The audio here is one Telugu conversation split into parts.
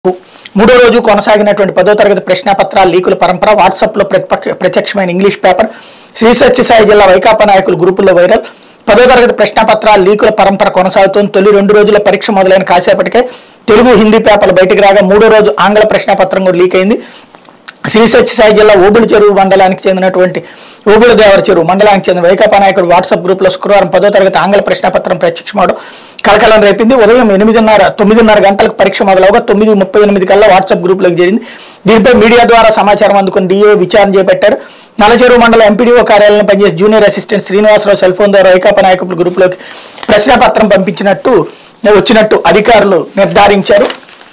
మూడో రోజు కొనసాగినటువంటి పదో తరగతి ప్రశ్నాపత్రాల లీకుల పరంపర వాట్సాప్లో ప్రతిపక్ష ప్రత్యక్షమైన ఇంగ్లీష్ పేపర్ శ్రీ సత్యసాయి జిల్లా వైకాపా నాయకులు గ్రూపుల్లో వైరల్ పదో తరగతి ప్రశ్నాపత్రాల లీకుల పరంపర కొనసాగుతోంది తొలి రెండు రోజుల పరీక్ష మొదలైన కాసేపటికే తెలుగు హిందీ పేపర్లు బయటికి రాగా మూడో రోజు ఆంగ్ల ప్రశ్నాపత్రం కూడా లీక్ అయింది శ్రీ సత్యసాయి జిల్లా ఓబుల చెరువు మండలానికి చెందినటువంటి ఓబుల దేవర చెరువు మండలానికి చెందిన వైకాపా నాయకుడు వాట్సాప్ గ్రూప్లో శుక్రవారం పదో తరగతి ఆంగ్ల ప్రశ్నపత్రం ప్రత్యక్షమవడం కలకలం రేపింది ఉదయం ఎనిమిదిన్నర తొమ్మిదిన్నర గంటలకు పరీక్ష మొదలవగా తొమ్మిది ముప్పై ఎనిమిది కల్లా వాట్సాప్ గ్రూప్లోకి చేరింది దీనిపై మీడియా ద్వారా సమాచారం అందుకుని డిఏ విచారణ చేపట్టారు నలచెరువు మండలం ఎంపీడీఓ కార్యాలయంలో పనిచేసే junior assistant Srinivasarao cell phone ద్వారా వైకాపా నాయకుల గ్రూప్లోకి ప్రశ్నపత్రం పంపించినట్టు వచ్చినట్టు అధికారులు నిర్ధారించారు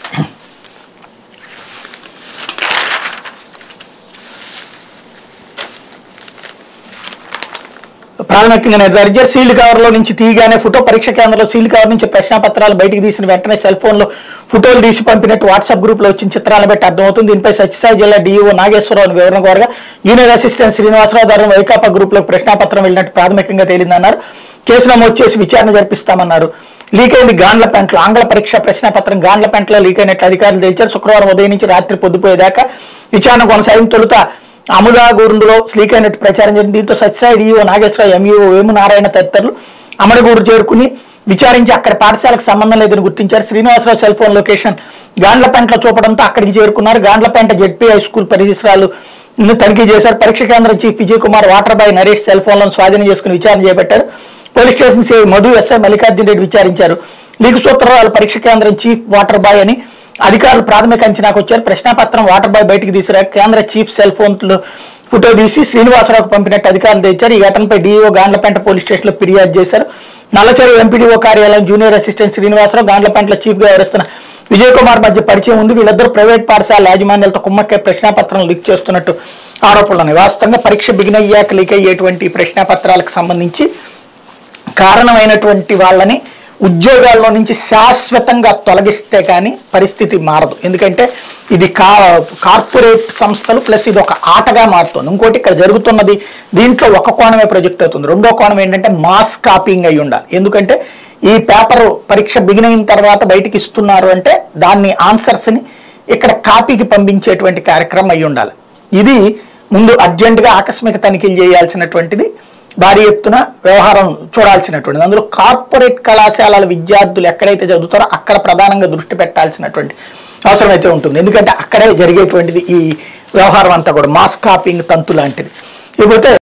ప్రాథమికంగా నిర్ధారించారు సీల్డ్ కవర్ లో నుంచి తీయగానే ఫోటో పరీక్ష కేంద్రంలో సీల్డ్ కవర్ నుంచి ప్రశ్నాపత్రాలు బయటికి తీసిన వెంటనే సెల్ ఫోన్ లో ఫోటోలు తీసి పంపినట్టు వాట్సాప్ గ్రూప్ లో వచ్చిన చిత్రాలను బట్టి అర్థమవుతుంది దీనిపై సత్యసాయి జిల్లా డిఈఓ నాగేశ్వరరావు వివరణ కోరగా జూనియర్ అసిస్టెంట్ శ్రీనివాసరావు ద్వారా వైకాపా గ్రూప్ లో ప్రశ్నాపత్రం వెళ్ళినట్టు ప్రాథమికంగా తేలిందన్నారు కేసు నమోదు చేసి విచారణ జరిపిస్తామన్నారు లీక్ అయింది గాండ్లపేంటలో ఆంగ్ల పరీక్ష ప్రశ్నపత్రం గాండ్లపేంటలో లీక్ అయినట్లు అధికారులు తెలిచారు శుక్రవారం ఉదయం నుంచి రాత్రి పొద్దుపోయేదాకా విచారణ కొనసాగిన తొలుత అముదాగూరులో లీక్ అయినట్టు ప్రచారం జరిగింది దీంతో సత్యసాయి డిఓ నాగేశ్వరరావు ఎంఈఓ వేమునారాయణ తదితరులు అమరగూరు చేరుకుని విచారించి అక్కడ పాఠశాలకు సంబంధం లేదని గుర్తించారు శ్రీనివాసరావు సెల్ ఫోన్ లొకేషన్ గాండ్లపేంటలో చూపడంతో అక్కడికి చేరుకున్నారు గాండ్లపేంట జెడ్పీ హై స్కూల్ పరిసరాలు ను తనిఖీ చేశారు పరీక్ష కేంద్రం chief Vijay Kumar water boy Naresh cell ఫోన్లను స్వాధీనం చేసుకుని విచారణ చేపట్టారు police station CI Madhu SI Mallikarjuna Reddy విచారించారు లీక్ సూత్రాలు పరీక్ష కేంద్రం చీఫ్ వాటర్ బాయ్ అని అధికారులు ప్రాథమిక అంచనాకు వచ్చారు ప్రశ్నాపత్రం వాటర్ బాయ్ బయటికి తీసిరా కేంద్ర చీఫ్ సెల్ ఫోన్ ఫోటో తీసి శ్రీనివాసరావుకు పంపినట్టు అధికారులు తెచ్చారు ఈ ఘటనపై డీఓ గాండ్లపేంట పోలీస్ స్టేషన్లో ఫిర్యాదు చేశారు నల్లచెరు ఎంపీడీఓ కార్యాలయం జూనియర్ అసిస్టెంట్ శ్రీనివాసరావు గాండ్లపేంటలో చీఫ్ గా వ్యవహరిస్తున్న విజయ్ కుమార్ మధ్య పరిచయం ఉంది వీళ్ళిద్దరూ ప్రైవేట్ పాఠశాల యాజమాన్యాలతో కుమ్మక్కే ప్రశ్నాపత్రం లీక్ చేస్తున్నట్టు ఆరోపణలు ఉన్నాయి వాస్తవంగా పరీక్ష బిగిన్ అయ్యాక లీక్ అయ్యేటువంటి ప్రశ్నాపత్రాలకు సంబంధించి కారణమైనటువంటి వాళ్ళని ఉద్యోగాల్లో నుంచి శాశ్వతంగా తొలగిస్తే కానీ పరిస్థితి మారదు ఎందుకంటే ఇది కా కార్పొరేట్ సంస్థలు ప్లస్ ఇది ఒక ఆటగా మారుతుంది ఇంకోటి ఇక్కడ జరుగుతున్నది దీంట్లో ఒక కోణమే ప్రొజెక్ట్ అవుతుంది రెండో కోణం ఏంటంటే మాస్ కాపీయింగ్ అయి ఉండాలి ఎందుకంటే ఈ పేపర్ పరీక్ష బిగిన్ అయిన తర్వాత బయటికి ఇస్తున్నారు అంటే దాన్ని ఆన్సర్స్ని ఇక్కడ కాపీకి పంపించేటువంటి కార్యక్రమం అయి ఉండాలి ఇది ముందు అర్జెంటుగా ఆకస్మిక తనిఖీలు చేయాల్సినటువంటిది భారీ ఎత్తున వ్యవహారం చూడాల్సినటువంటిది అందులో కార్పొరేట్ కళాశాలల విద్యార్థులు ఎక్కడైతే చదువుతారో అక్కడ ప్రధానంగా దృష్టి పెట్టాల్సినటువంటి అవసరం అయితే ఉంటుంది ఎందుకంటే అక్కడే జరిగేటువంటిది ఈ వ్యవహారం అంతా కూడా మాస్ కాపింగ్ తంతు లాంటిది ఇకపోతే